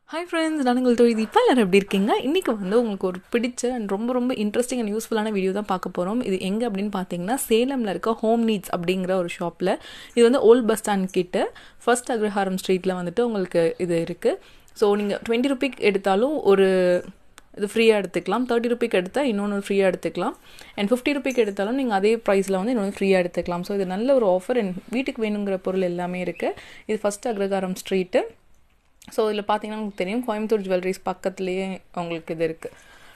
hi friends நான் உங்கள் தொழில் இப்போ எல்லாரும் எப்படி இருக்கீங்க இன்றைக்கி வந்து உங்களுக்கு ஒரு பிடிச்ச அண்ட் ரொம்ப ரொம்ப இன்ட்ரெஸ்டிங் அண்ட் யூஸ்ஃபுல்லான வீடியோ தான் பார்க்க போகிறோம் இது எங்கே அப்படின்னு பார்த்தீங்கன்னா சேலமில் இருக்க ஹோம் நீட்ஸ் அப்படிங்கிற ஒரு ஷாப்பில் இது வந்து ஓல்ட் பஸ் ஸ்டாண்ட் கிட்ட ஃபர்ஸ்ட் அக்ரஹாரம் ஸ்ட்ரீட்டில் வந்துட்டு உங்களுக்கு இது இருக்குது ஸோ நீங்கள் டுவெண்ட்டி ருபீக்கு எடுத்தாலும் ஒரு இது ஃப்ரீயாக எடுத்துக்கலாம் தேர்ட்டி ருபீக்கு எடுத்தால் இன்னொன்று ஃப்ரீயாக எடுத்துக்கலாம் அண்ட் ஃபிஃப்டி ருபீக்கு எடுத்தாலும் நீங்கள் அதே ப்ரைஸில் வந்து இன்னொன்று ஃப்ரீயாக எடுத்துக்கலாம் ஸோ இது நல்ல ஒரு ஆஃபர் அண்ட் வீட்டுக்கு வேணுங்கிற பொருள் எல்லாமே இருக்குது இது ஃபஸ்ட் அக்ரகாரம் ஸ்ட்ரீட்டு ஸோ இதில் பார்த்தீங்கன்னா உங்களுக்கு தெரியும் கோயம்புத்தூர் ஜுவல்லரிஸ் பக்கத்துலேயே உங்களுக்கு இது இருக்குது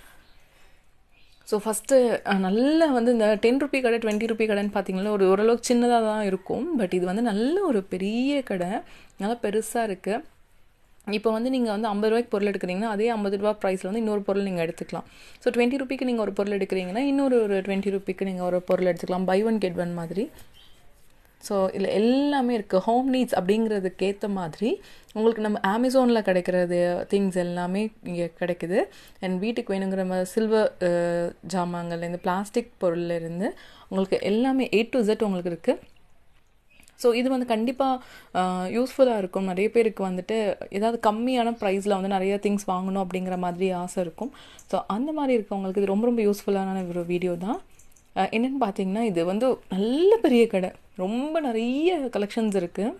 ஸோ ஃபஸ்ட்டு நல்ல வந்து இந்த டென் ருபி கடை டுவெண்ட்டி ருபி கடைன்னு பார்த்தீங்கன்னா ஒரு ஓரளவுக்கு சின்னதாக தான் இருக்கும் பட் இது வந்து நல்ல ஒரு பெரிய கடை நல்லா பெருசாக இருக்குது இப்போ வந்து நீங்கள் வந்து ஐம்பது ரூபாய்க்கு பொருள் எடுக்கிறீங்கன்னா அதே ஐம்பது ரூபா ப்ரைஸில் வந்து இன்னொரு பொருள் நீங்கள் எடுத்துக்கலாம் ஸோ டுவெண்ட்டி ருபிக்கு நீங்கள் ஒரு பொருள் எடுக்கிறீங்கன்னா இன்னொரு ஒரு டுவெண்ட்டி ருபிக்கு நீங்கள் ஒரு பொருள் எடுத்துக்கலாம் பை ஒன் கெட் ஒன் மாதிரி ஸோ இதில் எல்லாமே இருக்குது ஹோம் நீட்ஸ் அப்படிங்கிறதுக்கு ஏற்ற மாதிரி உங்களுக்கு நம்ம அமேசானில் கிடைக்கிறது திங்ஸ் எல்லாமே இங்கே கிடைக்குது அண்ட் வீட்டுக்கு வேணுங்கிற மாதிரி சில்வர் ஜாமான்கள்லேருந்து பிளாஸ்டிக் பொருள்லேருந்து உங்களுக்கு எல்லாமே ஏ டு ஜெட் உங்களுக்கு இருக்குது ஸோ இது வந்து கண்டிப்பாக யூஸ்ஃபுல்லாக இருக்கும் நிறைய பேருக்கு வந்துட்டு ஏதாவது கம்மியான ப்ரைஸில் வந்து நிறைய திங்ஸ் வாங்கணும் அப்படிங்கிற மாதிரி ஆசை இருக்கும் ஸோ அந்த மாதிரி இருக்கவங்களுக்கு இது ரொம்ப ரொம்ப யூஸ்ஃபுல்லான ஒரு வீடியோ தான் என்னென்னு பார்த்தீங்கன்னா இது வந்து நல்ல பெரிய கடை ரொம்ப நிறைய கலெக்ஷன்ஸ் இருக்குது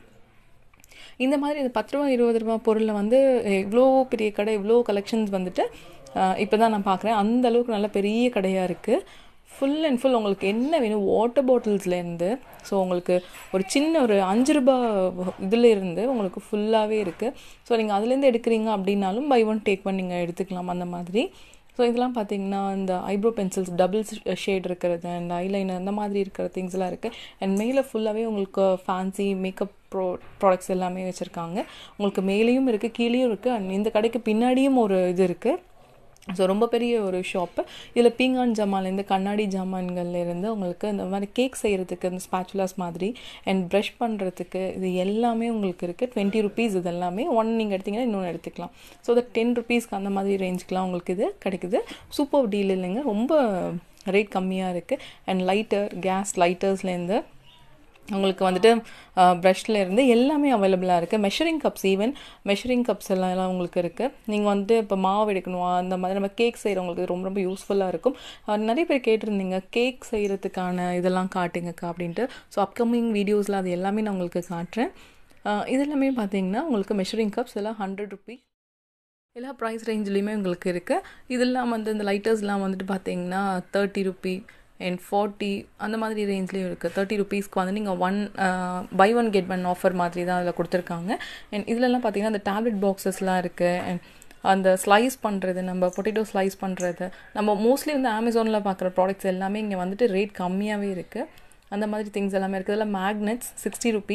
இந்த மாதிரி இது பத்து ரூபா இருபது ரூபா பொருளில் வந்து இவ்வளோ பெரிய கடை இவ்வளோ கலெக்ஷன்ஸ் வந்துட்டு இப்போ தான் நான் பார்க்குறேன் அந்த அளவுக்கு நல்ல பெரிய கடையாக இருக்குது ஃபுல் அண்ட் ஃபுல் உங்களுக்கு என்ன வேணும் வாட்டர் பாட்டில்ஸ்லேருந்து ஸோ உங்களுக்கு ஒரு சின்ன ஒரு அஞ்சு ரூபா இதிலேருந்து உங்களுக்கு ஃபுல்லாகவே இருக்குது ஸோ நீங்கள் அதுலேருந்து எடுக்கிறீங்க அப்படின்னாலும் பை ஒன் டேக் ஒன் நீங்கள் எடுத்துக்கலாம் அந்த மாதிரி ஸோ இதெல்லாம் பார்த்தீங்கன்னா இந்த ஐப்ரோ பென்சில்ஸ் டபுள் ஷேட் இருக்கிறது அண்ட் ஐலைனர் அந்த மாதிரி இருக்கிற திங்ஸ்லாம் இருக்குது அண்ட் மேலே ஃபுல்லாகவே உங்களுக்கு ஃபேன்சி மேக்கப் ப்ரோ ப்ராடக்ட்ஸ் எல்லாமே வச்சுருக்காங்க உங்களுக்கு மேலேயும் இருக்குது கீழேயும் இருக்குது அண்ட் இந்த கடைக்கு பின்னாடியும் ஒரு இது இருக்குது ஸோ ரொம்ப பெரிய ஒரு ஷாப்பு இதில் பீங்கான் ஜாமான்லேருந்து கண்ணாடி ஜாமான்கள்லேருந்து உங்களுக்கு இந்த மாதிரி கேக் செய்கிறதுக்கு இந்த ஸ்பேச்சுலாஸ் மாதிரி அண்ட் ப்ரஷ் பண்ணுறதுக்கு இது எல்லாமே உங்களுக்கு இருக்குது டுவெண்ட்டி ருபீஸ் இது எல்லாமே ஒன் நீங்கள் எடுத்திங்கன்னா இன்னொன்று எடுத்துக்கலாம் ஸோ அது டென் ருபீஸ்க்கு அந்த மாதிரி ரேஞ்சுக்கெலாம் உங்களுக்கு இது கிடைக்குது சூப்பர் டீல் இல்லைங்க ரொம்ப ரேட் கம்மியாக இருக்குது அண்ட் லைட்டர் கேஸ் லைட்டர்ஸ்லேருந்து உங்களுக்கு வந்துட்டு ப்ரஷ்ல இருந்து எல்லாமே அவைலபிளாக இருக்குது measuring cups even measuring cups எல்லாம் எல்லாம் உங்களுக்கு இருக்குது நீங்கள் வந்துட்டு இப்போ மாவு எடுக்கணும் அந்த மாதிரி நம்ம கேக் செய்கிறவங்களுக்கு ரொம்ப ரொம்ப யூஸ்ஃபுல்லாக இருக்கும் நிறைய பேர் கேட்டிருந்தீங்க கேக் செய்கிறதுக்கான இதெல்லாம் காட்டுங்கக்கா அப்படின்ட்டு ஸோ அப்கமிங் வீடியோஸில் அது எல்லாமே நான் உங்களுக்கு காட்டுறேன் இது எல்லாமே பார்த்தீங்கன்னா உங்களுக்கு மெஷரிங் கப்ஸ் எல்லாம் ஹண்ட்ரட் ருபீ எல்லா ப்ரைஸ் ரேஞ்ச்லேயுமே உங்களுக்கு இருக்குது இதெல்லாம் வந்து இந்த லைட்டர்ஸ்லாம் வந்துட்டு பார்த்தீங்கன்னா தேர்ட்டி ருபி அண்ட் ஃபார்ட்டி அந்த மாதிரி ரேஞ்ச்லேயும் இருக்குது தேர்ட்டி ருபீஸ்க்கு வந்து நீங்கள் one buy one get one offer மாதிரி தான் அதில் கொடுத்துருக்காங்க அண்ட் இதிலலாம் பார்த்தீங்கன்னா அந்த டேப்லெட் பாக்ஸஸ்லாம் இருக்குது அண்ட் அந்த ஸ்லைஸ் பண்ணுறது நம்ம பொட்டேட்டோ ஸ்லைஸ் பண்ணுறது நம்ம மோஸ்ட்லி வந்து அமேசானில் பார்க்குற ப்ராடக்ட்ஸ் எல்லாமே இங்கே வந்துட்டு ரேட் கம்மியாகவே இருக்குது அந்த மாதிரி திங்ஸ் எல்லாமே இருக்குது இதில் மேக்னெட்ஸ் சிக்ஸ்டி ருபி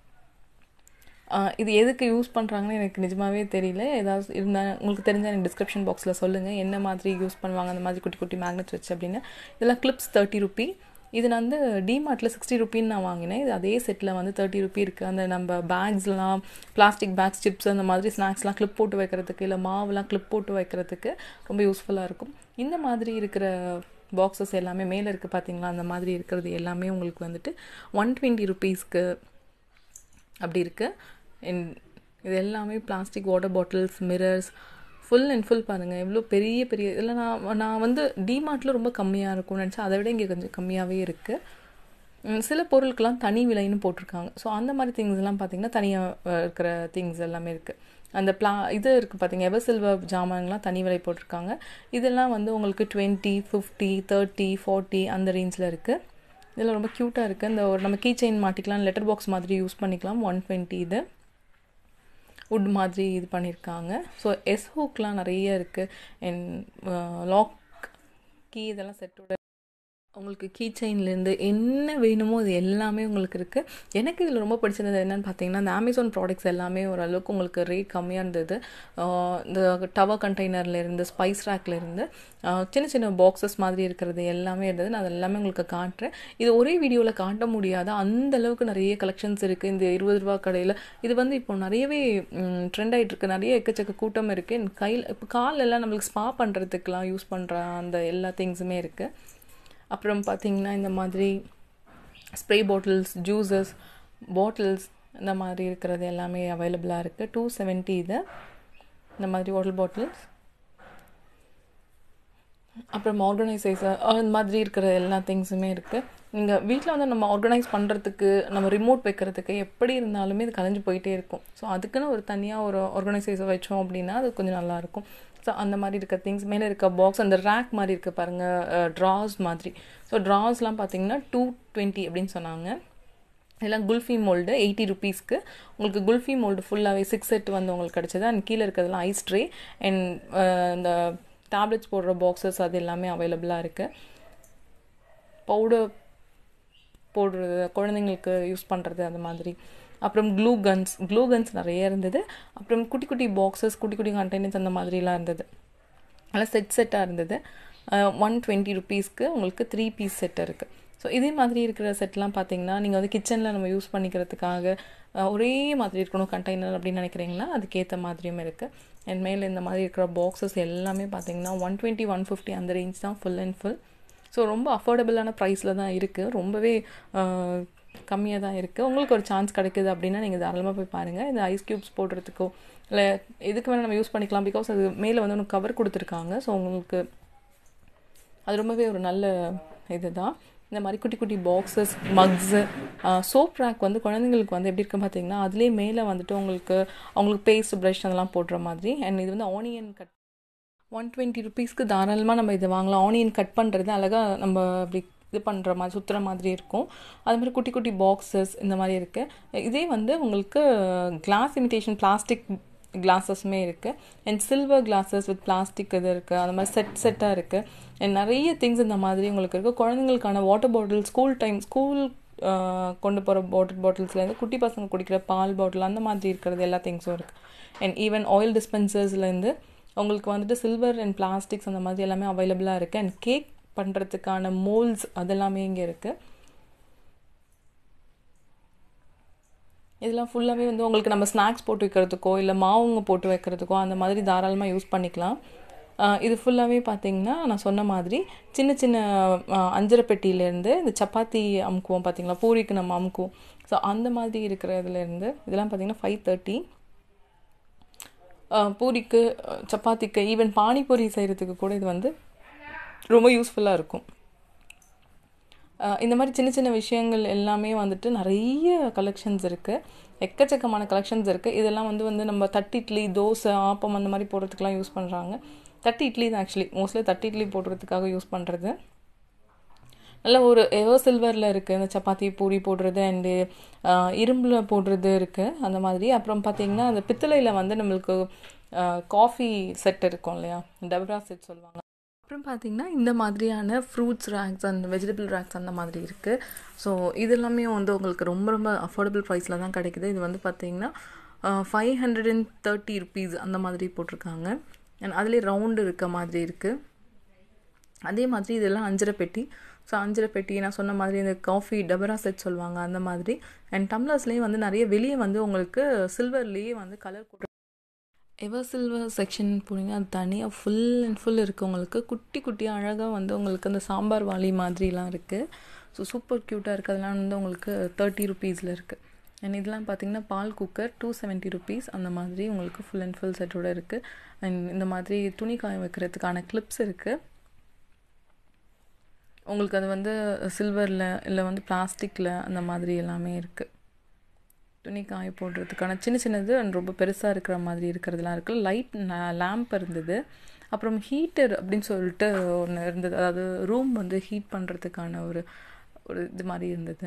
இது எதுக்கு யூஸ் பண்ணுறாங்கன்னு எனக்கு நிஜமாகவே தெரியல ஏதாவது இருந்தால் உங்களுக்கு தெரிஞ்ச எனக்கு டிஸ்கிரிப்ஷன் பாக்ஸில் சொல்லுங்கள் என்ன மாதிரி யூஸ் பண்ணுவாங்க அந்த மாதிரி குட்டி குட்டி மேக்னெட்ஸ் வச்சு அப்படின்னு இதெல்லாம் கிளிப்ஸ் தேர்ட்டி ருபி இது நான் வந்து டிமார்ட்டில் சிக்ஸ்டி ருப்பின்னு நான் வாங்கினேன் இது அதே செட்டில் வந்து தேர்ட்டி ருபி இருக்குது அந்த நம்ம பேக்ஸ்லாம் பிளாஸ்டிக் பேக்ஸ் சிப்ஸ் அந்த மாதிரி ஸ்நாக்ஸ்லாம் கிளிப் போட்டு வைக்கிறதுக்கு இல்லை மாவுலாம் கிளிப் போட்டு வைக்கிறதுக்கு ரொம்ப யூஸ்ஃபுல்லாக இருக்கும் இந்த மாதிரி இருக்கிற பாக்ஸஸ் எல்லாமே மேலே இருக்குது பார்த்தீங்களா அந்த மாதிரி இருக்கிறது எல்லாமே உங்களுக்கு வந்துட்டு ஒன் டுவெண்ட்டி ருபீஸ்க்கு அப்படி இருக்குது இது எல்லாமே plastic water bottles mirrors full and full பாருங்கள் எவ்வளோ பெரிய பெரிய இதில் நான் நான் வந்து டிமார்ட்டில் ரொம்ப கம்மியாக இருக்கும்னு நினச்சேன் அதை விட இங்கே கொஞ்சம் கம்மியாகவே இருக்குது சில பொருளுக்கெல்லாம் தனி விலைன்னு போட்டிருக்காங்க ஸோ அந்த மாதிரி திங்ஸ்லாம் பார்த்திங்கன்னா தனியாக இருக்கிற திங்ஸ் எல்லாமே இருக்குது அந்த பிளா இது இருக்குது பார்த்தீங்க எவர் சில்வர் ஜாமான்லாம் தனி விலை போட்டிருக்காங்க இதெல்லாம் வந்து உங்களுக்கு டுவெண்ட்டி ஃபிஃப்டி தேர்ட்டி ஃபார்ட்டி அந்த ரேஞ்சில் இருக்குது இதில் ரொம்ப க்யூட்டாக இருக்குது இந்த ஒரு நம்ம கீ செயின் மாட்டிக்கலாம் லெட்டர் பாக்ஸ் மாதிரி யூஸ் பண்ணிக்கலாம் ஒன் டுவெண்ட்டி இது வுட் மாதிரி இது பண்ணியிருக்காங்க ஸோ எஸ் ஹூக்லாம் நிறைய இருக்குது அண்ட் லாக் கீ இதெல்லாம் செட்டோட உங்களுக்கு கீ செயின்லேருந்து என்ன வேணுமோ அது எல்லாமே உங்களுக்கு இருக்குது எனக்கு இதில் ரொம்ப பிடிச்சிருந்தது என்னென்னு பார்த்தீங்கன்னா இந்த அமேசான் ப்ராடக்ட்ஸ் எல்லாமே ஓரளவுக்கு உங்களுக்கு ரேட் கம்மியாக இருந்தது இந்த டவர் கண்டெய்னர்லேருந்து ஸ்பைஸ் ரேக்லேருந்து சின்ன சின்ன பாக்ஸஸ் மாதிரி இருக்கிறது எல்லாமே இருந்தது நான் அது எல்லாமே உங்களுக்கு காட்டுறேன் இது ஒரே வீடியோவில் காட்ட முடியாத அந்த அளவுக்கு நிறைய கலெக்ஷன்ஸ் இருக்குது இந்த இருபது ரூபா கடையில் இது வந்து இப்போ நிறையவே ட்ரெண்ட் ஆகிட்டு இருக்கு நிறைய எக்கச்சக்க கூட்டம் இருக்குது என் கையில் இப்போ காலெல்லாம் நம்மளுக்கு ஸ்பா பண்ணுறதுக்கெலாம் யூஸ் பண்ணுற அந்த எல்லா திங்ஸுமே இருக்குது அப்புறம் பார்த்திங்கன்னா இந்த மாதிரி ஸ்ப்ரே பாட்டில்ஸ் ஜூஸஸ் பாட்டில்ஸ் இந்த மாதிரி இருக்கிறது எல்லாமே அவைலபிளாக இருக்குது டூ செவன்ட்டி இது இந்த மாதிரி வாட்டர் பாட்டில்ஸ் அப்புறம் ஆர்கனைசேஷர் அந்த மாதிரி இருக்கிற எல்லா திங்ஸுமே இருக்குது நீங்கள் வீட்டில் வந்து நம்ம ஆர்கனைஸ் பண்ணுறதுக்கு நம்ம ரிமோட் வைக்கிறதுக்கு எப்படி இருந்தாலுமே இது கலைஞ்சு போயிட்டே இருக்கும் ஸோ அதுக்குன்னு ஒரு தனியாக ஒரு ஆர்கனைசேஷர் வச்சோம் அப்படின்னா அது கொஞ்சம் நல்லாயிருக்கும் ஸோ அந்த மாதிரி இருக்க திங்ஸ் மேலே இருக்க பாக்ஸ் அந்த ரேக் மாதிரி இருக்குது பாருங்கள் ட்ராஸ் மாதிரி ஸோ ட்ராஸ்லாம் பார்த்தீங்கன்னா டூ டுவெண்ட்டி அப்படின்னு சொன்னாங்க இதெல்லாம் குல்ஃபி மோல்டு எயிட்டி ருபீஸ்க்கு உங்களுக்கு குல்ஃபி மோல்டு ஃபுல்லாகவே சிக்ஸ் செட் வந்து உங்களுக்கு கிடச்சது அண்ட் கீழே இருக்கிறதுலாம் ஐஸ் ட்ரே அண்ட் இந்த டேப்லெட்ஸ் போடுற பாக்ஸஸ் அது எல்லாமே அவைலபிளாக இருக்குது பவுடர் போடுறது குழந்தைங்களுக்கு யூஸ் பண்ணுறது அந்த மாதிரி அப்புறம் க்ளூ கன்ஸ் க்ளூ கன்ஸ் நிறைய இருந்தது அப்புறம் குட்டி குட்டி பாக்ஸஸ் குட்டி குட்டி கண்டெய்னர்ஸ் அந்த மாதிரிலாம் இருந்தது நல்லா செட் செட்டாக இருந்தது ஒன் டுவெண்ட்டி ருபீஸ்க்கு உங்களுக்கு த்ரீ பீஸ் செட் இருக்குது ஸோ இதே மாதிரி இருக்கிற செட்லாம் பார்த்தீங்கன்னா நீங்கள் வந்து கிச்சனில் நம்ம யூஸ் பண்ணிக்கிறதுக்காக ஒரே மாதிரி இருக்கணும் கண்டெய்னர் அப்படின்னு நினைக்கிறீங்கன்னா அதுக்கேற்ற மாதிரியும் இருக்குது அண்ட் மேலே இந்த மாதிரி இருக்கிற பாக்ஸஸ் எல்லாமே பார்த்தீங்கன்னா ஒன் டுவெண்ட்டி ஒன் ஃபிஃப்டி அந்த ரேஞ்ச் தான் ஃபுல் அண்ட் ஃபுல் ஸோ ரொம்ப அஃபோர்டபுளான ப்ரைஸில் தான் இருக்குது ரொம்பவே கம்மியாக தான் இருக்குது உங்களுக்கு ஒரு சான்ஸ் கிடைக்குது அப்படின்னா நீங்கள் தாராளமாக போய் பாருங்கள் இந்த ஐஸ் க்யூப்ஸ் போடுறதுக்கோ இல்லை எதுக்கு வேணால் நம்ம யூஸ் பண்ணிக்கலாம் பிகாஸ் அது மேலே வந்து ஒன்று கவர் கொடுத்துருக்காங்க ஸோ உங்களுக்கு அது ரொம்பவே ஒரு நல்ல இது தான் இந்த மாதிரி குட்டி குட்டி பாக்ஸஸ் மக்ஸு சோப் ரேக் வந்து குழந்தைங்களுக்கு வந்து எப்படி இருக்குன்னு பார்த்தீங்கன்னா அதுலேயே மேலே வந்துட்டு உங்களுக்கு அவங்களுக்கு பேஸ்ட் ப்ரஷ் அதெல்லாம் போடுற மாதிரி அண்ட் இது வந்து ஆனியன் கட் ஒன் டுவெண்ட்டி ருபீஸ்க்கு தாராளமாக நம்ம இதை வாங்கலாம் ஆனியன் கட் பண்ணுறது அழகாக நம்ம அப்படி இது பண்ணுற மாதிரி சுற்றுற மாதிரி இருக்கும் அது மாதிரி குட்டி குட்டி பாக்ஸஸ் இந்த மாதிரி இருக்குது இதே வந்து உங்களுக்கு கிளாஸ் இமிட்டேஷன் பிளாஸ்டிக் கிளாஸஸுமே இருக்குது and silver glasses with plastic இது இருக்குது அந்த மாதிரி செட் செட்டாக இருக்குது அண்ட் நிறைய திங்ஸ் இந்த மாதிரி உங்களுக்கு இருக்குது குழந்தைங்களுக்கான water bottle school time school கொண்டு போகிற வாட்டர் பாட்டில்ஸ்லேருந்து குட்டி பசங்க குடிக்கிற பால் பாட்டில் அந்த மாதிரி இருக்கிறது எல்லா திங்ஸும் இருக்குது அண்ட் ஈவன் ஆயில் டிஸ்பென்சர்ஸ்லேருந்து உங்களுக்கு வந்துட்டு சில்வர் அண்ட் பிளாஸ்டிக்ஸ் அந்த மாதிரி எல்லாமே அவைலபிளாக இருக்குது அண்ட் கேக் பண்ணுறதுக்கான மோல்ஸ் அதெல்லாமே இங்கே இருக்குது இதெல்லாம் ஃபுல்லாகவே வந்து உங்களுக்கு நம்ம ஸ்நாக்ஸ் போட்டு வைக்கிறதுக்கோ இல்லை மாவுங்க போட்டு வைக்கிறதுக்கோ அந்த மாதிரி தாராளமாக யூஸ் பண்ணிக்கலாம் இது ஃபுல்லாகவே பார்த்தீங்கன்னா நான் சொன்ன மாதிரி சின்ன சின்ன அஞ்சரை பெட்டியிலேருந்து இந்த சப்பாத்தி அமுக்குவோம் பார்த்தீங்களா பூரிக்கு நம்ம அமுக்குவோம் ஸோ அந்த மாதிரி இருக்கிற இதுலேருந்து இதெல்லாம் பார்த்தீங்கன்னா ஃபைவ் தேர்ட்டி பூரிக்கு சப்பாத்திக்கு ஈவன் பானிபூரி செய்கிறதுக்கு கூட இது வந்து ரொம்ப யூஸ்ஃபுல்லாக இருக்கும் இந்த மாதிரி சின்ன சின்ன விஷயங்கள் எல்லாமே வந்துட்டு நிறைய கலெக்ஷன்ஸ் இருக்குது எக்கச்சக்கமான கலெக்ஷன்ஸ் இருக்குது இதெல்லாம் வந்து வந்து நம்ம தட்டு இட்லி தோசை ஆப்பம் அந்த மாதிரி போடுறதுக்கெலாம் யூஸ் பண்ணுறாங்க தட்டு இட்லி தான் ஆக்சுவலி மோஸ்ட்லி தட்டு இட்லி போடுறதுக்காக யூஸ் பண்ணுறது நல்ல ஒரு எவோ சில்வரில் இருக்குது இந்த சப்பாத்தி பூரி போடுறது அண்டு இரும்பில் போடுறது இருக்குது அந்த மாதிரி அப்புறம் பார்த்திங்கன்னா அந்த பித்தளையில் வந்து நம்மளுக்கு காஃபி செட் இருக்கும் இல்லையா டெப்ரா செட் சொல்லுவாங்க அப்புறம் பார்த்திங்கன்னா இந்த மாதிரியான fruits racks and vegetable racks அந்த மாதிரி இருக்குது ஸோ இது எல்லாமே வந்து உங்களுக்கு ரொம்ப ரொம்ப அஃபோர்டபுள் ப்ரைஸில் தான் கிடைக்குது இது வந்து பார்த்திங்கன்னா five hundred and thirty rupees அந்த மாதிரி போட்டிருக்காங்க அண்ட் அதுலேயே ரவுண்டு இருக்க மாதிரி இருக்குது அதே மாதிரி இதெல்லாம் அஞ்சரை பெட்டி ஸோ அஞ்சரை பெட்டி நான் சொன்ன மாதிரி இந்த காஃபி டபரா செட் சொல்லுவாங்க அந்த மாதிரி அண்ட் டம்ளர்ஸ்லேயும் வந்து நிறைய வெளியே வந்து உங்களுக்கு சில்வர்லேயே வந்து கலர் போட்டு எவர் சில்வர் செக்ஷன் போனீங்கன்னா அது தனியாக ஃபுல் அண்ட் ஃபுல் இருக்குது உங்களுக்கு குட்டி குட்டியாக அழகாக வந்து உங்களுக்கு அந்த சாம்பார் வாளி மாதிரிலாம் இருக்குது ஸோ சூப்பர் க்யூட்டாக இருக்குது அதெல்லாம் வந்து உங்களுக்கு தேர்ட்டி ருபீஸில் இருக்குது அண்ட் இதெல்லாம் பார்த்தீங்கன்னா பால் குக்கர் டூ செவன்ட்டி ருபீஸ் அந்த மாதிரி உங்களுக்கு ஃபுல் அண்ட் ஃபுல் செட்டோட இருக்குது அண்ட் இந்த மாதிரி துணி காய வைக்கிறதுக்கான கிளிப்ஸ் இருக்குது உங்களுக்கு அது வந்து சில்வரில் இல்லை வந்து பிளாஸ்டிக்கில் அந்த மாதிரி எல்லாமே இருக்குது துணி காய போடுறதுக்கான சின்ன சின்னது அண்ட் ரொம்ப பெருசாக இருக்கிற மாதிரி இருக்கிறதுலாம் இருக்குது லைட் லேம்ப் இருந்தது அப்புறம் ஹீட்டர் அப்படின்னு சொல்லிட்டு ஒன்று இருந்தது அதாவது ரூம் வந்து ஹீட் பண்ணுறதுக்கான ஒரு ஒரு இது மாதிரி இருந்தது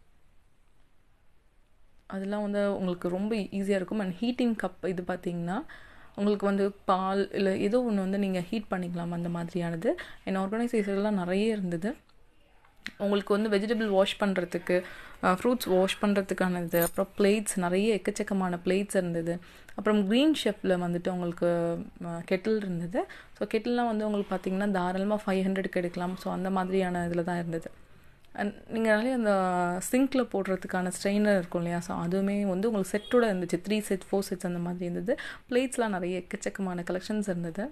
அதெல்லாம் வந்து உங்களுக்கு ரொம்ப ஈஸியாக இருக்கும் அண்ட் ஹீட்டிங் கப் இது பார்த்திங்கன்னா உங்களுக்கு வந்து பால் இல்லை ஏதோ ஒன்று வந்து நீங்கள் ஹீட் பண்ணிக்கலாம் அந்த மாதிரியானது என் ஆர்கனைசேஷன்லாம் நிறைய இருந்தது உங்களுக்கு வந்து வெஜிடபிள் வாஷ் பண்ணுறதுக்கு ஃப்ரூட்ஸ் வாஷ் பண்ணுறதுக்கானது அப்புறம் பிளேட்ஸ் நிறைய எக்கச்சக்கமான பிளேட்ஸ் இருந்தது அப்புறம் க்ரீன் ஷெஃப்பில் வந்துட்டு உங்களுக்கு கெட்டில் இருந்தது ஸோ கெட்டில்லாம் வந்து உங்களுக்கு பார்த்திங்கன்னா தாராளமாக ஃபைவ் ஹண்ட்ரடுக்கு எடுக்கலாம் ஸோ அந்த மாதிரியான இதில் தான் இருந்தது அண்ட் நீங்கள் நிறைய அந்த சிங்கில் போடுறதுக்கான ஸ்ட்ரெயினர் இருக்கும் இல்லையா ஸோ அதுவுமே வந்து உங்களுக்கு செட்டோட இருந்துச்சு த்ரீ செட் ஃபோர் செட்ஸ் அந்த மாதிரி இருந்தது பிளேட்ஸ்லாம் நிறைய எக்கச்சக்கமான கலெக்ஷன்ஸ் இருந்தது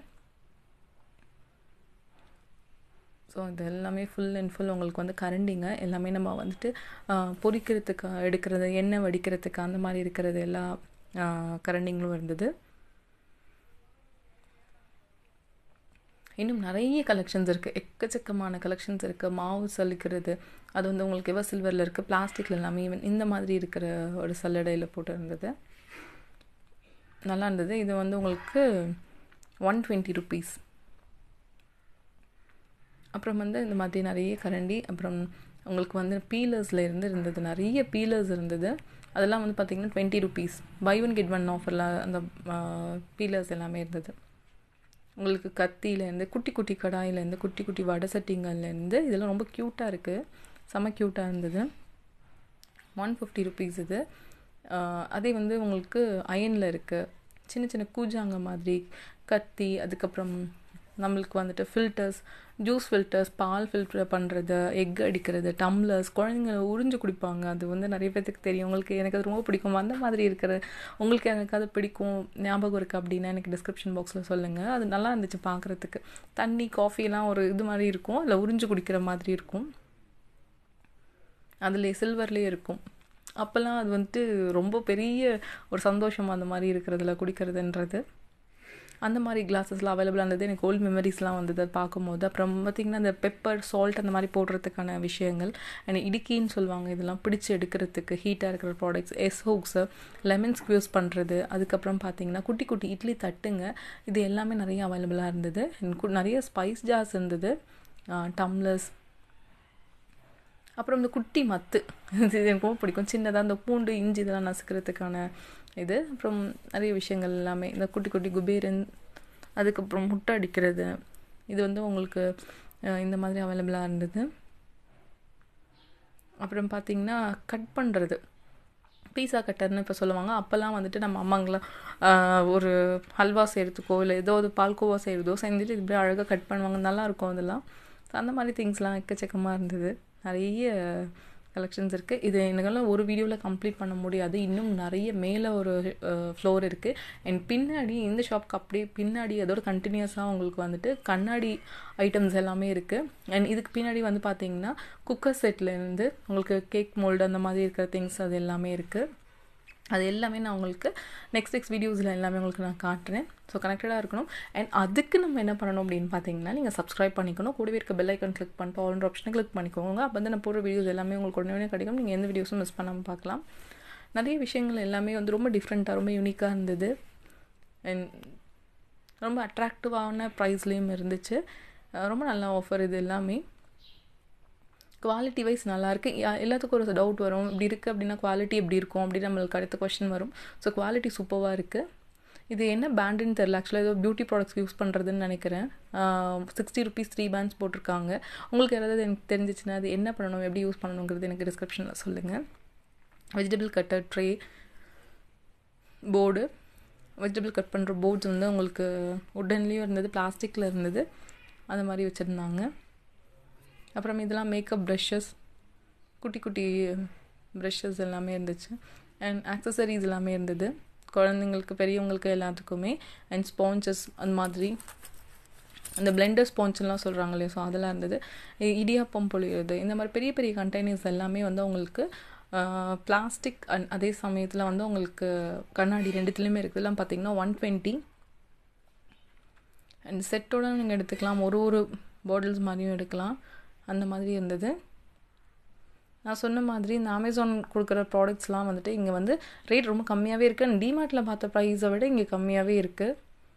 ஸோ இது எல்லாமே ஃபுல் அண்ட் ஃபுல் உங்களுக்கு வந்து கரண்டிங்க எல்லாமே நம்ம வந்துட்டு பொரிக்கிறதுக்கு எடுக்கிறது எண்ணெய் வடிக்கிறதுக்கு அந்த மாதிரி இருக்கிறது எல்லா கரண்டிங்களும் இருந்தது இன்னும் நிறைய கலெக்ஷன்ஸ் இருக்குது எக்கச்சக்கமான கலெக்ஷன்ஸ் இருக்குது மாவு சலிக்கிறது அது வந்து உங்களுக்கு எவர் சில்வரில் இருக்குது பிளாஸ்டிக்கில் எல்லாமே ஈவன் இந்த மாதிரி இருக்கிற ஒரு சல்லடையில் போட்டு இருந்தது நல்லா இருந்தது இது வந்து உங்களுக்கு ஒன் டுவெண்ட்டி ருபீஸ் அப்புறம் வந்து இந்த மாதிரி நிறைய கரண்டி அப்புறம் உங்களுக்கு வந்து பீலர்ஸில் இருந்து இருந்தது நிறைய பீலர்ஸ் இருந்தது அதெல்லாம் வந்து பார்த்திங்கன்னா twenty rupees buy one get one ஆஃபரில் அந்த பீலர்ஸ் எல்லாமே இருந்தது உங்களுக்கு கத்தியிலேருந்து குட்டி குட்டி கடாயிலேருந்து குட்டி குட்டி வடை சட்டிங்கள்லேருந்து இதெல்லாம் ரொம்ப க்யூட்டாக இருக்குது செம்ம க்யூட்டாக இருந்தது ஒன் ஃபிஃப்டி ருபீஸ் இது அதே வந்து உங்களுக்கு அயனில் இருக்குது சின்ன சின்ன கூஜாங்க மாதிரி கத்தி அதுக்கப்புறம் நம்மளுக்கு வந்துட்டு ஃபில்டர்ஸ் ஜூஸ் ஃபில்டர்ஸ் பால் ஃபில்டர் பண்ணுறது எக் அடிக்கிறது டம்ளர்ஸ் குழந்தைங்க உறிஞ்சு குடிப்பாங்க அது வந்து நிறைய பேர்த்துக்கு தெரியும் உங்களுக்கு எனக்கு அது ரொம்ப பிடிக்கும் அந்த மாதிரி இருக்கிற உங்களுக்கு எனக்கு அது பிடிக்கும் ஞாபகம் இருக்குது அப்படின்னா எனக்கு டிஸ்கிரிப்ஷன் பாக்ஸில் சொல்லுங்கள் அது நல்லா இருந்துச்சு பார்க்குறதுக்கு தண்ணி காஃபிலாம் ஒரு இது மாதிரி இருக்கும் அதில் உறிஞ்சு குடிக்கிற மாதிரி இருக்கும் அதில் சில்வர்லேயே இருக்கும் அப்போல்லாம் அது வந்துட்டு ரொம்ப பெரிய ஒரு சந்தோஷம் அந்த மாதிரி இருக்கிறதுல குடிக்கிறதுன்றது அந்த மாதிரி கிளாஸஸ்லாம் அவைலபிளாக இருந்தது எனக்கு ஓல்டு மெமரிஸ்லாம் வந்தது அது பார்க்கும்போது அப்புறம் பார்த்திங்கன்னா அந்த பெப்பர் சால்ட் அந்த மாதிரி போடுறதுக்கான விஷயங்கள் அண்ட் இடுக்கின்னு சொல்லுவாங்க இதெல்லாம் பிடிச்சி எடுக்கிறதுக்கு ஹீட்டாக இருக்கிற products S hooks lemon squeeze பண்ணுறது அதுக்கப்புறம் பார்த்திங்கன்னா குட்டி குட்டி இட்லி தட்டுங்க இது எல்லாமே நிறைய அவைலபிளாக இருந்தது நிறைய ஸ்பைஸ் ஜார்ஸ் இருந்தது டம்ளர்ஸ் அப்புறம் இந்த குட்டி மத்து இது எனக்கு ரொம்ப பிடிக்கும் சின்னதாக இந்த பூண்டு இஞ்சி இதெல்லாம் நசுக்கிறதுக்கான இது அப்புறம் நிறைய விஷயங்கள் எல்லாமே இந்த குட்டி குட்டி குபேரன் அதுக்கப்புறம் முட்டை அடிக்கிறது இது வந்து உங்களுக்கு இந்த மாதிரி அவைலபிளாக இருந்தது அப்புறம் பார்த்திங்கன்னா கட் பண்ணுறது பீஸா கட்டர்னு இப்போ சொல்லுவாங்க அப்போல்லாம் வந்துட்டு நம்ம அம்மாங்களாம் ஒரு ஹல்வா செய்கிறதுக்கோ இல்லை ஏதோ ஒரு பால்கோவா செய்கிறதோ செஞ்சுட்டு இப்படி அழகாக கட் பண்ணுவாங்க நல்லாயிருக்கும் அதெல்லாம் அந்த மாதிரி திங்ஸ்லாம் எக்கச்சக்கமாக இருந்தது நிறைய கலெக்ஷன்ஸ் இருக்குது இது எனக்கெல்லாம் ஒரு வீடியோவில் கம்ப்ளீட் பண்ண முடியாது இன்னும் நிறைய மேலே ஒரு ஃப்ளோர் இருக்குது அண்ட் பின்னாடி இந்த ஷாப்க்கு அப்படியே பின்னாடி அதோட கண்டினியூஸாக உங்களுக்கு வந்துட்டு கண்ணாடி ஐட்டம்ஸ் எல்லாமே இருக்குது அண்ட் இதுக்கு பின்னாடி வந்து பார்த்தீங்கன்னா குக்கர் செட்லேருந்து உங்களுக்கு கேக் மோல்டு அந்த மாதிரி இருக்கிற திங்ஸ் அது எல்லாமே இருக்குது அது எல்லாமே நான் உங்களுக்கு நெக்ஸ்ட் நெக்ஸ்ட் வீடியோஸில் எல்லாமே உங்களுக்கு நான் காட்டுறேன் ஸோ கனெக்டடாக இருக்கணும் அண்ட் அதுக்கு நம்ம என்ன பண்ணணும் அப்படின்னு பார்த்தீங்கன்னா நீங்கள் சப்ஸ்கிரைப் பண்ணிக்கணும் கூடவே இருக்க பெல் ஐக்கன் கிளிக் பண்ணிட்டு ஆல் ஆப்ஷனை கிளிக் பண்ணிக்கோங்க அப்போ வந்து நான் போகிற வீடியோஸ் எல்லாமே உங்களுக்கு உடனே கிடைக்கும் நீங்கள் எந்த வீடியோஸும் மிஸ் பண்ணாமல் பார்க்கலாம் நிறைய விஷயங்கள் எல்லாமே வந்து ரொம்ப டிஃப்ரெண்ட்டாக ரொம்ப யூனிக்காக இருந்தது அண்ட் ரொம்ப அட்ராக்டிவான ப்ரைஸ்லேயும் இருந்துச்சு ரொம்ப நல்ல ஆஃபர் இது எல்லாமே குவாலிட்டி வைஸ் நல்லாயிருக்கு எல்லாத்துக்கும் ஒரு டவுட் வரும் இப்படி இருக்குது அப்படின்னா குவாலிட்டி எப்படி இருக்கும் அப்படின்னு நம்மளுக்கு அடுத்த கொஷின் வரும் ஸோ குவாலிட்டி சூப்பராக இருக்குது இது என்ன பேண்டுன்னு தெரில ஆக்சுவலாக ஏதோ பியூட்டி ப்ராடக்ட்ஸ் யூஸ் பண்ணுறதுன்னு நினைக்கிறேன் சிக்ஸ்டி ருபீஸ் த்ரீ பேண்ட்ஸ் போட்டிருக்காங்க உங்களுக்கு யாராவது எனக்கு தெரிஞ்சிச்சுன்னா அது என்ன பண்ணணும் எப்படி யூஸ் பண்ணணுங்கிறது எனக்கு டிஸ்கிரிப்ஷனில் சொல்லுங்கள் vegetable cutter tray board vegetable cut பண்ணுற போர்ட்ஸ் வந்து உங்களுக்கு உட்டன்லேயும் இருந்தது பிளாஸ்டிக்கில் இருந்தது அந்த மாதிரி வச்சுருந்தாங்க அப்புறம் இதெல்லாம் மேக்கப் ப்ரஷஸ் குட்டி குட்டி ப்ரஷஸ் எல்லாமே இருந்துச்சு அண்ட் ஆக்சசரிஸ் எல்லாமே இருந்தது குழந்தைங்களுக்கு பெரியவங்களுக்கு எல்லாத்துக்குமே அண்ட் ஸ்பான்சஸ் அந்த மாதிரி அந்த பிளெண்டர் ஸ்பான்ஸ்லாம் சொல்கிறாங்க இல்லையா ஸோ அதெல்லாம் இருந்தது இடியாப்பம் பொழியுறது இந்த மாதிரி பெரிய பெரிய கண்டெய்னர்ஸ் எல்லாமே வந்து உங்களுக்கு பிளாஸ்டிக் அண்ட் அதே சமயத்தில் வந்து உங்களுக்கு கண்ணாடி ரெண்டுத்துலேயுமே இருக்குது இதெல்லாம் பார்த்தீங்கன்னா ஒன் டுவெண்ட்டி அண்ட் செட்டோட நீங்கள் எடுத்துக்கலாம் ஒரு ஒரு பாட்டில்ஸ் மாதிரியும் எடுக்கலாம் அந்த மாதிரி இருந்தது நான் சொன்ன மாதிரி இந்த அமேசான் கொடுக்குற ப்ராடக்ட்ஸ்லாம் வந்துட்டு இங்கே வந்து ரேட் ரொம்ப கம்மியாகவே இருக்குது அண்ட் டிமார்ட்டில் பார்த்த ப்ரைஸை விட இங்கே கம்மியாகவே இருக்குது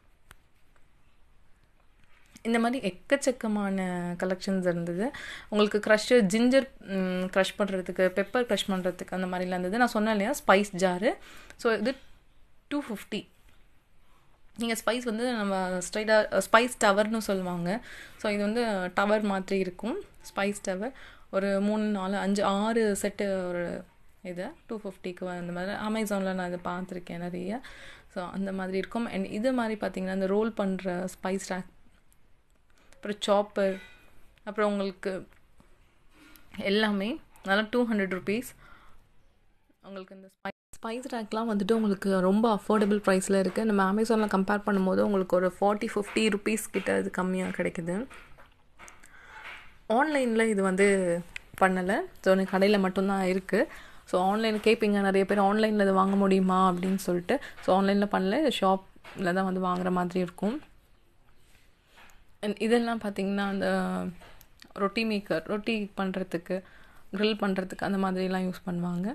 இந்த மாதிரி எக்கச்சக்கமான கலெக்ஷன்ஸ் இருந்தது உங்களுக்கு க்ரஷ்ஷு ஜிஞ்சர் க்ரஷ் பண்ணுறதுக்கு பெப்பர் க்ரஷ் பண்ணுறதுக்கு அந்த மாதிரிலாம் இருந்தது நான் சொன்னேன் இல்லையா ஸ்பைஸ் ஜாரு ஸோ இது டூ ஃபிஃப்டி நீங்கள் ஸ்பைஸ் வந்து நம்ம ஸ்ட்ரைட்டாக ஸ்பைஸ் டவர்னு சொல்லுவாங்க ஸோ இது வந்து டவர் மாதிரி இருக்கும் ஸ்பைஸ் டவர் ஒரு மூணு நாலு அஞ்சு ஆறு செட்டு ஒரு இது டூ ஃபிஃப்டிக்கு அந்த மாதிரி அமேசானில் நான் இதை பார்த்துருக்கேன் நிறைய ஸோ அந்த மாதிரி இருக்கும் அண்ட் இது மாதிரி பார்த்திங்கன்னா இந்த ரோல் பண்ணுற ஸ்பைஸ் ரேக் அப்புறம் சாப்பர் அப்புறம் உங்களுக்கு எல்லாமே நல்லா டூ ஹண்ட்ரட் ருபீஸ் உங்களுக்கு இந்த ஸ்பை ஸ்பைஸ் ரேக்லாம் வந்துட்டு உங்களுக்கு ரொம்ப அஃபோர்டபுள் ப்ரைஸில் இருக்குது நம்ம அமேசானில் கம்பேர் பண்ணும்போது உங்களுக்கு ஒரு ஃபார்ட்டி ஃபிஃப்டி ருபீஸ் கிட்ட இது கம்மியாக கிடைக்குது ஆன்லைனில் இது வந்து பண்ணலை ஸோ எனக்கு கடையில் மட்டும்தான் இருக்குது ஸோ ஆன்லைன் கேட்பீங்க நிறைய பேர் ஆன்லைனில் இது வாங்க முடியுமா அப்படின்னு சொல்லிட்டு ஸோ ஆன்லைனில் பண்ணல இது ஷாப்பில் தான் வந்து வாங்குற மாதிரி இருக்கும் And இதெல்லாம் பார்த்தீங்கன்னா அந்த ரொட்டி மேக்கர் ரொட்டி பண்ணுறதுக்கு grill பண்ணுறதுக்கு அந்த மாதிரிலாம் யூஸ் பண்ணுவாங்க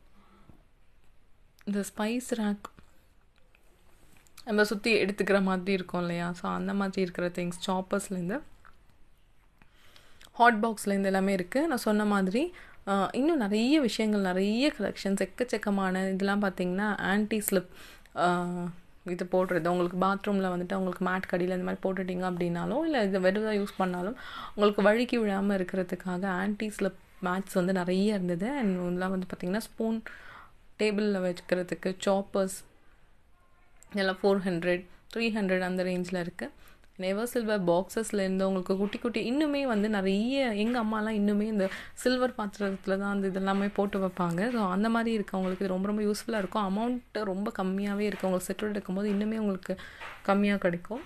இந்த ஸ்பைஸ் ரேக் நம்ம சுற்றி எடுத்துக்கிற மாதிரி இருக்கும் இல்லையா ஸோ அந்த மாதிரி இருக்கிற திங்ஸ் சாப்பர்ஸ்லேருந்து ஹாட் பாக்ஸ்லேருந்து எல்லாமே இருக்குது நான் சொன்ன மாதிரி ஆஹ், இன்னும் நிறைய விஷயங்கள் நிறைய கலெக்ஷன்ஸ் எக்கச்சக்கமான இதெல்லாம் பார்த்தீங்கன்னா ஆன்டி ஸ்லிப் இது போடுறது உங்களுக்கு பாத்ரூமில் வந்துட்டு உங்களுக்கு மேட் கடியில் இந்த மாதிரி போட்டுட்டீங்க அப்படின்னாலும் இல்லை இது வெறுதாக யூஸ் பண்ணாலும் உங்களுக்கு வழுக்கி விழாமல் இருக்கிறதுக்காக ஆன்டி ஸ்லிப் மேட்ஸ் வந்து நிறைய இருந்தது அண்ட் இதெல்லாம் வந்து பார்த்திங்கன்னா ஸ்பூன் டேபிளில் வச்சுக்கிறதுக்கு சாப்பர்ஸ் இதெல்லாம் ஃபோர் ஹண்ட்ரட் த்ரீ ஹண்ட்ரட் அந்த ரேஞ்சில் இருக்குது நெவர் சில்வர் பாக்ஸஸ்லேருந்து உங்களுக்கு குட்டி குட்டி இன்னுமே வந்து நிறைய எங்கள் அம்மாலாம் இன்னுமே இந்த சில்வர் பாத்திரத்தில் தான் அந்த இதெல்லாமே போட்டு வைப்பாங்க ஸோ அந்த மாதிரி இருக்கவங்களுக்கு இது ரொம்ப ரொம்ப யூஸ்ஃபுல்லாக இருக்கும் அமௌண்ட்டு ரொம்ப கம்மியாகவே இருக்குது உங்களுக்கு செட்டில் எடுக்கும்போது இன்னுமே உங்களுக்கு கம்மியாக கிடைக்கும்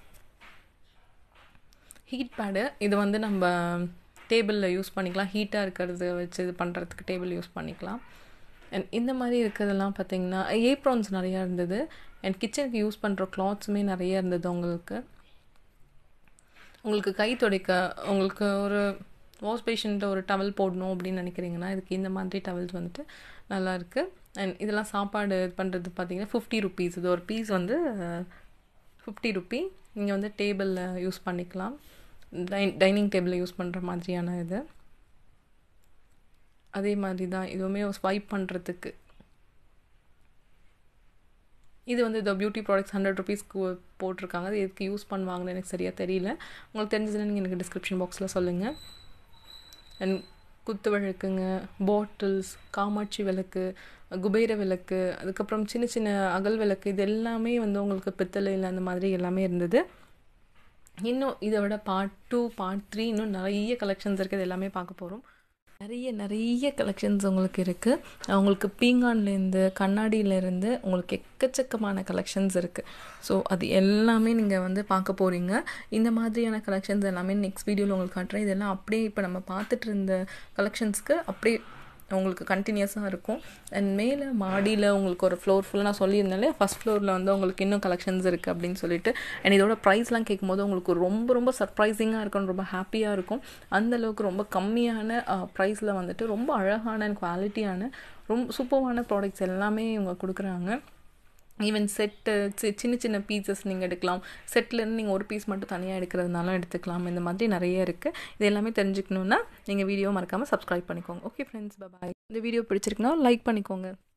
ஹீட் பேடு இது வந்து நம்ம டேபிளில் யூஸ் பண்ணிக்கலாம் ஹீட்டாக இருக்கிறது வச்சு இது பண்ணுறதுக்கு டேபிள் யூஸ் பண்ணிக்கலாம் அண்ட் இந்த மாதிரி இருக்கிறதெல்லாம் பார்த்தீங்கன்னா ஏப்ரான்ஸ் நிறையா இருந்தது அண்ட் கிச்சனுக்கு யூஸ் பண்ணுற கிளாத்ஸுமே நிறைய இருந்தது உங்களுக்கு உங்களுக்கு கை துடைக்க உங்களுக்கு ஒரு வாஷ் பேஷண்ட்டில் ஒரு டவல் போடணும் அப்படின்னு நினைக்கிறீங்கன்னா இதுக்கு இந்த மாதிரி டவல்ஸ் வந்துட்டு நல்லா இருக்குது அண்ட் இதெல்லாம் சாப்பாடு இது பண்ணுறது பார்த்தீங்கன்னா ஃபிஃப்டி ருபீஸ் இது ஒரு பீஸ் வந்து ஃபிஃப்டி ருபி நீங்கள் வந்து டேபிளில் யூஸ் பண்ணிக்கலாம் டைன் டைனிங் டேபிளில் யூஸ் பண்ணுற மாதிரியான இது அதே மாதிரி தான் இதுவுமே ஸ்வைப் பண்ணுறதுக்கு இது வந்து இந்த பியூட்டி ப்ராடக்ட்ஸ் ஹண்ட்ரட் ருபீஸ்க்கு போட்டிருக்காங்க அது எதுக்கு யூஸ் பண்ணுவாங்கன்னு எனக்கு சரியாக தெரியல உங்களுக்கு தெரிஞ்சதுன்னா நீங்கள் எனக்கு டிஸ்கிரிப்ஷன் பாக்ஸில் சொல்லுங்கள் அண்ட் குத்து விளக்குங்க பாட்டில்ஸ் காமாட்சி விளக்கு குபேர விளக்கு அதுக்கப்புறம் சின்ன சின்ன அகல் விளக்கு இது எல்லாமே வந்து உங்களுக்கு பித்தளையில் அந்த மாதிரி எல்லாமே இருந்தது இன்னும் இதை விட பார்ட் டூ பார்ட் த்ரீ இன்னும் நிறைய கலெக்ஷன்ஸ் இருக்குது இது எல்லாமே பார்க்க போகிறோம் நிறைய நிறைய கலெக்ஷன்ஸ் உங்களுக்கு இருக்குது உங்களுக்கு பீங்கான்லேருந்து கண்ணாடியிலேருந்து உங்களுக்கு எக்கச்சக்கமான கலெக்ஷன்ஸ் இருக்குது ஸோ அது எல்லாமே நீங்கள் வந்து பார்க்க போகிறீங்க இந்த மாதிரியான கலெக்ஷன்ஸ் எல்லாமே நெக்ஸ்ட் வீடியோவில் உங்களுக்கு காட்டுறேன் இதெல்லாம் அப்படியே இப்போ நம்ம பார்த்துட்டு இருந்த கலெக்ஷன்ஸ்க்கு அப்படியே உங்களுக்கு கண்டினியூஸாக இருக்கும் அண்ட் மேலே மாடியில் உங்களுக்கு ஒரு ஃப்ளோர் ஃபுல்லாக நான் சொல்லியிருந்தாலே ஃபஸ்ட் ஃப்ளோரில் வந்து உங்களுக்கு இன்னும் கலெக்ஷன்ஸ் இருக்குது அப்படின்னு சொல்லிட்டு அண்ட் இதோட ப்ரைஸ்லாம் கேட்கும்போது உங்களுக்கு ரொம்ப ரொம்ப சர்ப்ரைசிங்காக இருக்கும் ரொம்ப ஹாப்பியாக இருக்கும் அந்த அளவுக்கு ரொம்ப கம்மியான ப்ரைஸில் வந்துட்டு ரொம்ப அழகான அண்ட் குவாலிட்டியான ரொம்ப சூப்பரான ப்ராடக்ட்ஸ் எல்லாமே இவங்க கொடுக்குறாங்க ஈவன் செட்டு சின்ன சின்ன பீசஸ் நீங்கள் எடுக்கலாம் செட்லேருந்து நீங்கள் ஒரு பீஸ் மட்டும் தனியாக எடுக்கிறதுனாலும் எடுத்துக்கலாம் இந்த மாதிரி நிறைய இருக்குது இது எல்லாமே தெரிஞ்சுக்கணுன்னா நீங்கள் வீடியோ மறக்காமல் சப்ஸ்கிரைப் பண்ணிக்கோங்க ஓகே ஃப்ரெண்ட்ஸ் பாய் இந்த வீடியோ பிடிச்சிருக்குன்னா லைக் பண்ணிக்கோங்க